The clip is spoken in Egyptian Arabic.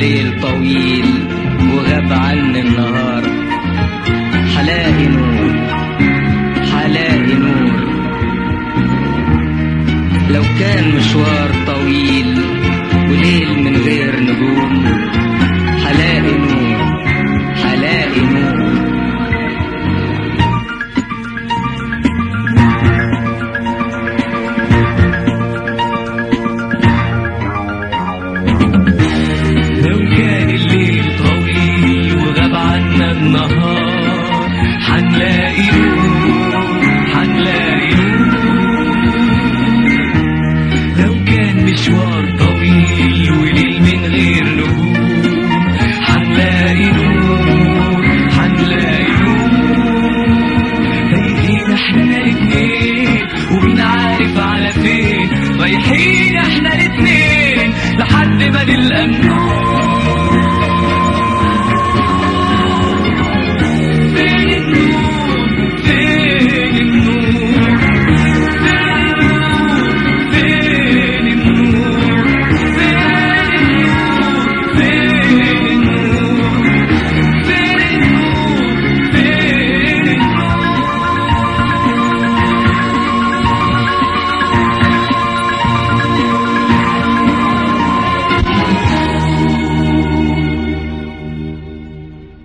الليل طويل وغاب عني النهار حلاقي نور حلاقي نور لو كان مشوار طويل وليل من غير نجوم حلاقي نور حلاقي نور لو كان الليل طويل وغاب عنا النهار حنلاقي نور حنلاقي نور لو كان مشوار طويل وليل من غير نجوم حنلاقي نور حنلاقي نور تايهين احنا الاتنين وبنعرف على فين رايحين احنا الاتنين لحد ما نلقى النور